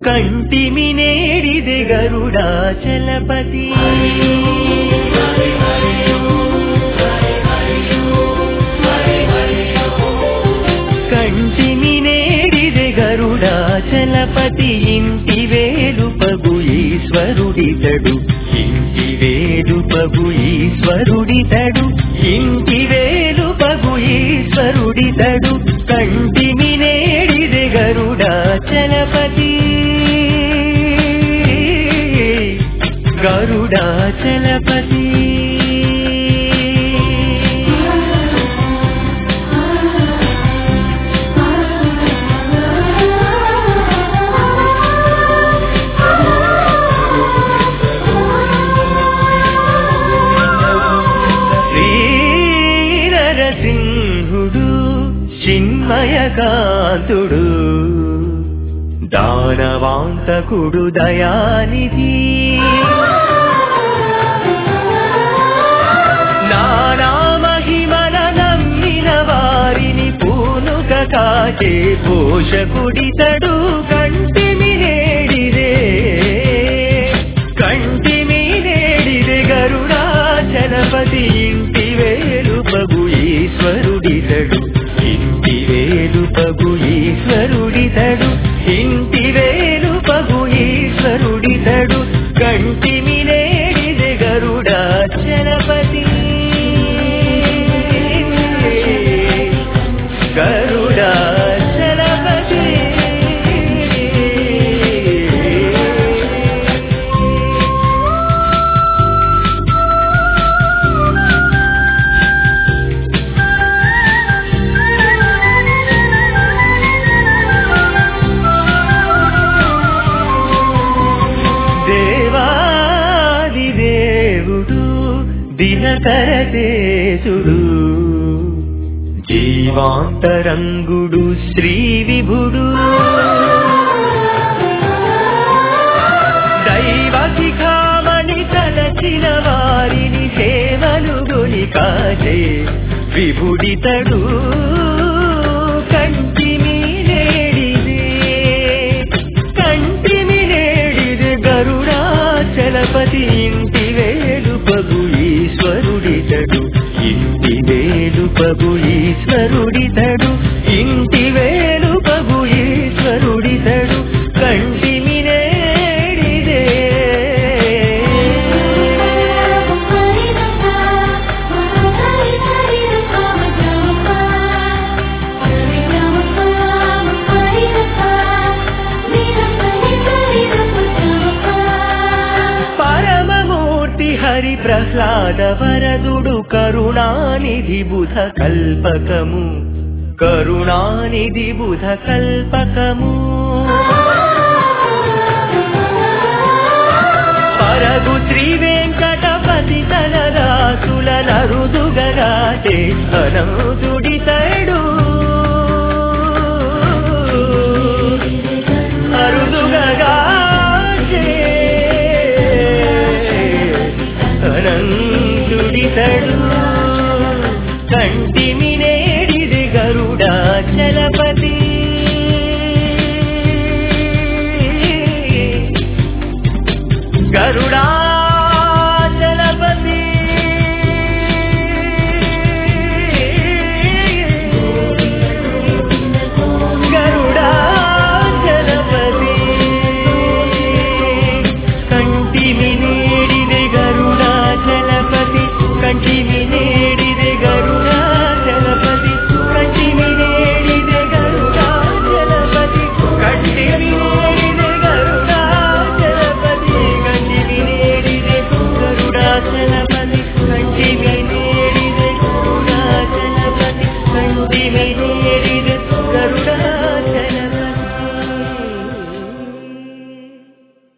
ಕಂಟಿಮಿ ನೇಡಿದೆ ಗರುಡಾಚಲಪತಿ కంటిమి నేడిದೆ గరుడాచలపతి ఇంటి వేలుపగు ఈశ్వరుడితడు ఇంటి వేలుపగు ఈశ్వరుడితడు ఇంటి వేలుపగు ఈశ్వరుడితడు కంటిమి నేడిదే గరుడాచలపతి గరుడాచలపతి శ్రీనరసింహుడు చిన్మయకాంతుడు దానవాంతకుడు దయానిధి నానా మహిమల నమ్మిన వారిని పూనుక కాచే పోషకుడితడు కంటిమి నేడిరే కంటిమి నేడిరే గరుడాచలపతి ఇంటి వేలు పగు ఈశ్వరుడితడు ఇంటి వేలు పగు ఈశ్వరుడితడు ఇంటి వేలు పగు ఈశ్వరుడితడు కంటిమి నేడిదే గరుడాచలపతి గరుడాచలపతి దేవాది దేవుడు దినకర తేజుడు జీవాంతరంగుడు శ్రీ విభుడు దైవశిఖామణి తలచిన వారిని సేవలు గొని కాచే విభుడితడు కంటిమి నేడిదే కంటిమి నేడిదే గరుడాచలపతి ఇంటి వేలు పగు ఈశ్వరుడితడు ఇంటి వేలు పగు ఈశ్వరుడితడు ఇంటి వేలు పగు ఈశ్వరుడితడు కంటిమి నేడిదే పరమమూర్తి హరి ప్రహ్లాద వరదుడు కరుణానిధి బుధ కల్పకము కరుణానిధి బుధ కల్పకము పరగు శ్రీ వెంకటపతి తనదాసుల నరుదుగరాటే అనంతుడి